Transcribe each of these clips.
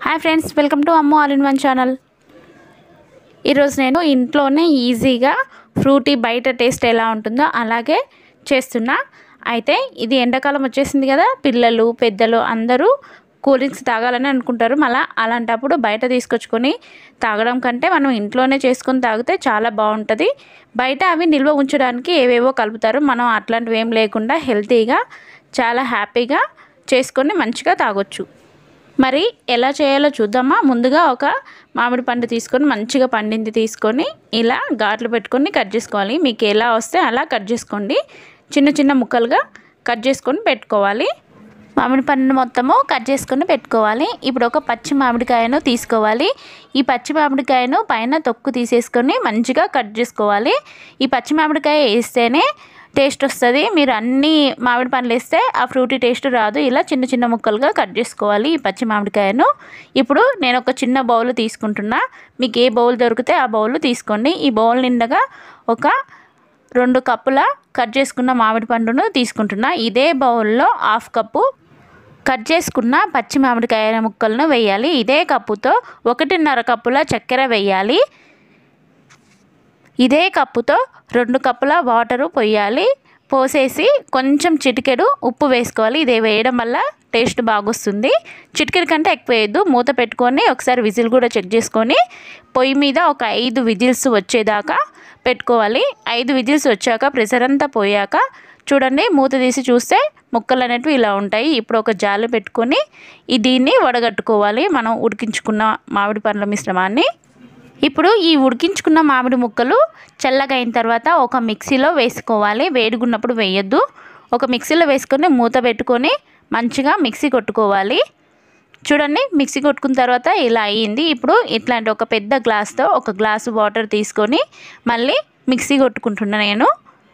hi friends welcome to అమ్మో all in one channel ఈరోజు నేను ఇంట్లోనే ఈజీగా ఫ్రూటీ బయట టేస్ట్ ఎలా ఉంటుందో అలాగే చేస్తున్నా అయితే ఇది ఎండాకాలం వచ్చేసింది కదా పిల్లలు పెద్దలు అందరూ కూల్ డ్రింక్స్ తాగాలని అనుకుంటారు మళ్ళీ అలాంటప్పుడు బయట తీసుకొచ్చుకొని తాగడం కంటే మనం ఇంట్లోనే చేసుకొని తాగితే చాలా బాగుంటుంది బయట అవి నిల్వ ఉంచడానికి ఏవేవో కలుపుతారు మనం అట్లాంటివి ఏం లేకుండా హెల్తీగా చాలా హ్యాపీగా చేసుకొని మంచిగా తాగొచ్చు మరి ఎలా చేయాలో చూద్దామా ముందుగా ఒక మామిడి పండు తీసుకొని మంచిగా పండింది తీసుకొని ఇలా ఘాట్లు పెట్టుకొని కట్ చేసుకోవాలి మీకు ఎలా వస్తే అలా కట్ చేసుకోండి చిన్న చిన్న ముక్కలుగా కట్ చేసుకొని పెట్టుకోవాలి మామిడి పండును మొత్తము కట్ చేసుకొని పెట్టుకోవాలి ఇప్పుడు ఒక పచ్చి మామిడికాయను తీసుకోవాలి ఈ పచ్చి మామిడికాయను పైన తొక్కు తీసేసుకొని మంచిగా కట్ చేసుకోవాలి ఈ పచ్చి మామిడికాయ వేస్తేనే టేస్ట్ వస్తుంది మీరు అన్ని మామిడి పండ్లు వేస్తే ఆ ఫ్రూటీ టేస్ట్ రాదు ఇలా చిన్న చిన్న ముక్కలుగా కట్ చేసుకోవాలి ఈ పచ్చి మామిడికాయను ఇప్పుడు నేను ఒక చిన్న బౌల్ తీసుకుంటున్నా మీకు ఏ బౌల్ దొరికితే ఆ బౌల్ తీసుకోండి ఈ బౌల్ నిండగా ఒక రెండు కప్పుల కట్ చేసుకున్న మామిడి పండును తీసుకుంటున్నా ఇదే బౌల్లో హాఫ్ కప్పు కట్ చేసుకున్న పచ్చి మామిడికాయ ముక్కలను వేయాలి ఇదే కప్పుతో ఒకటిన్నర కప్పుల చక్కెర వేయాలి ఇదే కప్పుతో రెండు కప్పుల వాటరు పోయాలి పోసేసి కొంచెం చిటికెడు ఉప్పు వేసుకోవాలి ఇదే వేయడం వల్ల టేస్ట్ బాగొస్తుంది చిటికెడు కంటే ఎక్కువ వేయద్దు మూత పెట్టుకొని ఒకసారి విజిల్ కూడా చెక్ చేసుకొని పొయ్యి మీద ఒక ఐదు విజిల్స్ వచ్చేదాకా పెట్టుకోవాలి ఐదు విజిల్స్ వచ్చాక ప్రెషర్ అంతా పోయాక చూడండి మూత తీసి చూస్తే ముక్కలు అనేటివి ఇలా ఉంటాయి ఇప్పుడు ఒక జాలి పెట్టుకొని ఈ దీన్ని వడగట్టుకోవాలి మనం ఉడికించుకున్న మామిడి పండ్ల మిశ్రమాన్ని ఇప్పుడు ఈ ఉడికించుకున్న మామిడి ముక్కలు చల్లగా అయిన తర్వాత ఒక మిక్సీలో వేసుకోవాలి వేడిగున్నప్పుడు వేయొద్దు ఒక మిక్సీలో వేసుకొని మూత పెట్టుకొని మంచిగా మిక్సీ కొట్టుకోవాలి చూడండి మిక్సీ కొట్టుకున్న తర్వాత ఇలా అయ్యింది ఇప్పుడు ఇట్లాంటి ఒక పెద్ద గ్లాస్తో ఒక గ్లాసు వాటర్ తీసుకొని మళ్ళీ మిక్సీ కొట్టుకుంటున్నా నేను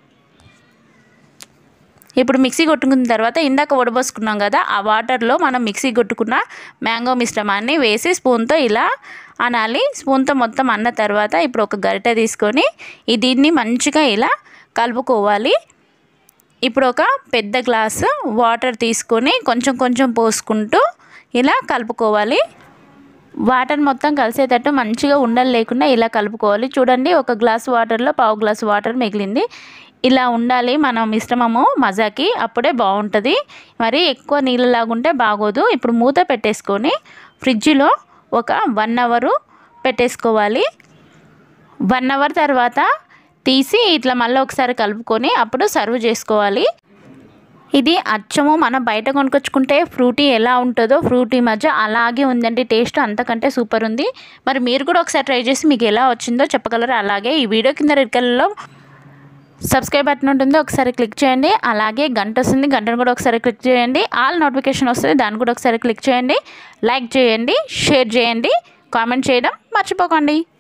ఇప్పుడు మిక్సీ కొట్టుకున్న తర్వాత ఇందాక వడబోసుకున్నాం కదా ఆ వాటర్లో మనం మిక్సీ కొట్టుకున్న మ్యాంగో మిశ్రమాన్ని వేసి స్పూన్తో ఇలా అనాలి స్పూన్తో మొత్తం అన్న తర్వాత ఇప్పుడు ఒక గరిటె తీసుకొని ఈ దీన్ని మంచిగా ఇలా కలుపుకోవాలి ఇప్పుడు ఒక పెద్ద గ్లాసు వాటర్ తీసుకొని కొంచెం కొంచెం పోసుకుంటూ ఇలా కలుపుకోవాలి వాటర్ మొత్తం కలిసేటట్టు మంచిగా ఉండలు లేకుండా ఇలా కలుపుకోవాలి చూడండి ఒక గ్లాస్ వాటర్లో పావు గ్లాస్ వాటర్ మిగిలింది ఇలా ఉండాలి మన మిశ్రమము మజాకి అప్పుడే బాగుంటుంది మరి ఎక్కువ నీళ్ళలాగుంటే బాగోదు ఇప్పుడు మూత పెట్టేసుకొని ఫ్రిడ్జ్లో ఒక వన్ అవరు పెట్టేసుకోవాలి వన్ అవర్ తర్వాత తీసి ఇట్లా మళ్ళీ ఒకసారి కలుపుకొని అప్పుడు సర్వ్ చేసుకోవాలి ఇది అచ్చము మనం బయట కొనుక్కొచ్చుకుంటే ఫ్రూటీ ఎలా ఉంటుందో ఫ్రూటీ మధ్య అలాగే ఉందండి టేస్ట్ అంతకంటే సూపర్ ఉంది మరి మీరు కూడా ఒకసారి ట్రై చేసి మీకు ఎలా వచ్చిందో చెప్పగలరు అలాగే ఈ వీడియో కింద రెడ్ కలర్లో సబ్స్క్రైబ్ బటన్ ఉంటుంది ఒకసారి క్లిక్ చేయండి అలాగే గంట వస్తుంది గంటను కూడా ఒకసారి క్లిక్ చేయండి ఆల్ నోటిఫికేషన్ వస్తుంది దాన్ని కూడా ఒకసారి క్లిక్ చేయండి లైక్ చేయండి షేర్ చేయండి కామెంట్ చేయడం మర్చిపోకండి